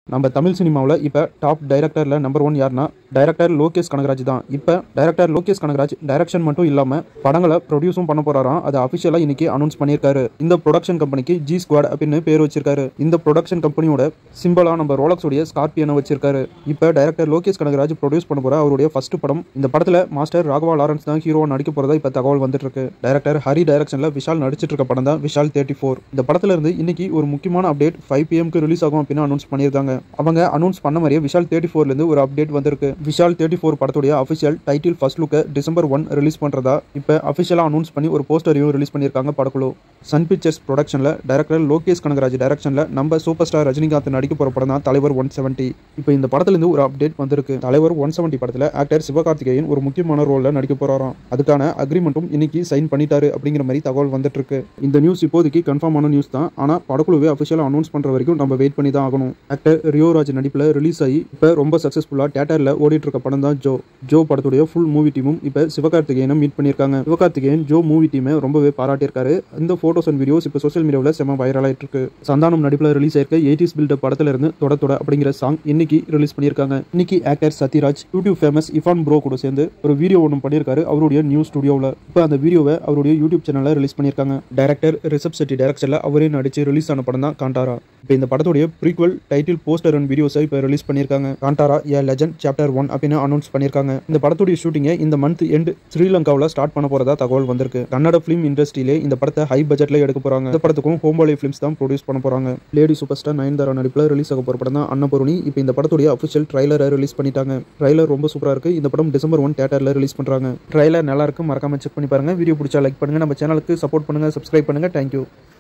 நம்ம தமிழ் சினிமாவில் இப்போ டாப் டைரக்டரில் நம்பர் ஒன் யாருன்னா டைரக்டர் லோகேஷ் கனகராஜ் தான் இப்போ டைரக்டர் லோகேஷ் கனகராஜ் டைரக்ஷன் மட்டும் இல்லாமல் படங்களை ப்ரொடியூஸும் பண்ண போறாராம் அதை அஃபிஷியலாக இன்னைக்கு அனௌன்ஸ் பண்ணியிருக்காரு இந்த ப்ரொடக்ஷன் கம்பெனிக்கு ஜி ஸ்குவாட் அப்படின்னு பேர் வச்சிருக்காரு இந்த ப்ரொடக்ஷன் கம்பெனியோட சிம்பிளா நம்ம ரோலக்ஸோடைய ஸ்கார்பியனை வச்சிருக்காரு இப்போ டைரக்டர் லோகேஷ் கனகராஜ் ப்ரொடியூஸ் பண்ண போற அவருடைய ஃபர்ஸ்ட் படம் இந்த படத்தில் மாஸ்டர் ராகவா லாரன்ஸ் தான் ஹீரோவா நடிக்க போறதா இப்போ தகவல் வந்துட்டு இருக்கு டைரக்டர் ஹரி டைரக்ஷனில் விஷால் நடிச்சிட்டு இருக்க படம் தான் விஷால் தேர்ட்டி ஃபோர் இந்த படத்துல இருந்து இன்னைக்கு ஒரு முக்கியமான அப்டேட் ஃபைவ் பிஎம்க்கு ரிலீஸ் ஆகும் அப்படின்னு அனௌன்ஸ் பண்ணியிருக்காங்க அவங்க அனௌன்ஸ் பண்ண மாதிரியே விஷால் தேர்ட்டி ஃபோர்லேருந்து ஒரு அப்டேட் வந்திருக்கு விஷால் தேர்ட்டி ஃபோர் படத்துடைய அஃபிஷியல் டைட்டில் ஃபர்ஸ்ட் லுக்கை டிசம்பர் ஒன் ரிலீஸ் பண்ணுறதா இப்போ அஃபிஷியலாக அனௌன்ஸ் பண்ணி ஒரு போஸ்டரையும் ரிலீஸ் பண்ணியிருக்காங்க படக்குழு சன் பிக்சர்ஸ் ப்ரொடக்ஷனில் டைரக்டர் லோகேஷ் கனகராஜ் டைரக்ஷனில் நம்ம சூப்பர் ஸ்டார் ரஜினிகாந்த் நடிக்க போகிற படம் தான் தலைவர் ஒன் செவன்ட்டி இப்போ இந்த படத்துலேருந்து ஒரு அப்டேட் வந்திருக்கு தலைவர் ஒன் செவன்ட்டி படத்தில் ஆக்டர் சிவகார்த்திகேயன் ஒரு முக்கியமான ரோலில் நடிக்க போகிறாராம் அதுக்கான அக்ரிமெண்ட்டும் இன்னைக்கு சைன் பண்ணிட்டாரு அப்படிங்கிற மாதிரி தகவல் வந்துட்டு இருக்கு இந்த நியூஸ் இப்போதைக்கு கன்ஃபார்மான நியூஸ் தான் ஆனால் படக்குழுவே அஃபிஷியலாக அனௌன்ஸ் பண்ணுற வரைக்கும் நம்ம வெயிட் பண்ணி தான் ஆகணும் ஆக்டர் ரியோராஜ் நடிப்பில் ரிலீஸ் ஆகி இப்போ ரொம்ப சக்ஸஸ்ஃபுல்லாக தேட்டரில் ஓடிட்டு இருக்க படம் தான் ஜோ ஜோ படத்துடைய ஃபுல் மூவி டீமும் இப்போ சிவகார்த்திகேயனை மீட் பண்ணியிருக்காங்க சிவகார்த்திகேயன் ஜோ மூவி டீமை ரொம்பவே பாராட்டியிருக்காரு இந்த ஃபோட்டோஸ் அண்ட் வீடியோஸ் இப்போ சோஷியல் மீடியாவில் செம வைரல் ஆயிட்டு இருக்கு சந்தானம் நடிப்பில் ரிலீஸ் ஆயிருக்க எயிட்டிஸ் பில்டப் படத்துல இருந்து தொட தொட அப்படிங்கிற சாங் இன்னைக்கு ரிலீஸ் பண்ணியிருக்காங்க இன்னைக்கு actor Sathyaraj YouTube famous Irfan bro கூட சேர்ந்து ஒரு வீடியோ ஒன்று பண்ணியிருக்காரு அவருடைய நியூ ஸ்டுடியோவில் இப்போ அந்த வீடியோவை அவருடைய யூடியூப் சேனலில் ரிலீஸ் பண்ணியிருக்காங்க டைரக்டர் ரிஷப் செட்டி டைரக்ஷனில் அவரே நடிச்சு ரிலீஸ் ஆன படம் தான் காண்டாரா இப்போ இந்த படத்துடைய ப்ரீக்வல் டைட்டில் போஸ்டர் அண்ட் வீடியோஸை இப்போ ரிலீஸ் பண்ணியிருக்காங்க Kantara a legend chapter one அப்படின்னு அனௌன்ஸ் பண்ணியிருக்காங்க இந்த படத்துடைய ஷூட்டிங்கை இந்த மந்த் எண்ட் ஸ்ரீலங்காவில் ஸ்டார்ட் பண்ண போறதா தகவல் வந்திருக்கு கன்னட ஃபிலிம் இண்டஸ்ட்ரியிலே இந்த படத்தை ஹை பட்ஜெட்ல எடுக்க போறாங்க இந்த படத்துக்கும் ஹோம்பாலி ஃபிலிம்ஸ் தான் ப்ரொடியூஸ் பண்ண போறாங்க லேடி சூப்பர் ஸ்டார் நயன்தாரா நடிப்பில் ரிலீஸ் ஆக போற படம் தான் அன்னபூரணி இப்போ இந்த படத்துடைய அஃபிஷியல் ட்ரைலரை ரிலீஸ் பண்ணிட்டாங்க ட்ரைலர் ரொம்ப சூப்பரா இருக்கு இந்த படம் டிசம்பர் ஒன் தேட்டர்ல ரிலீஸ் பண்றாங்க ட்ரைலர் நல்லா இருக்கு மறக்காம செக் பண்ணி பாருங்க வீடியோ பிடிச்சா லைக் பண்ணுங்க நம்ம சேனலுக்கு சப்போர்ட் பண்ணுங்க சப்ஸ்கிரைப் பண்ணுங்க தேங்க்யூ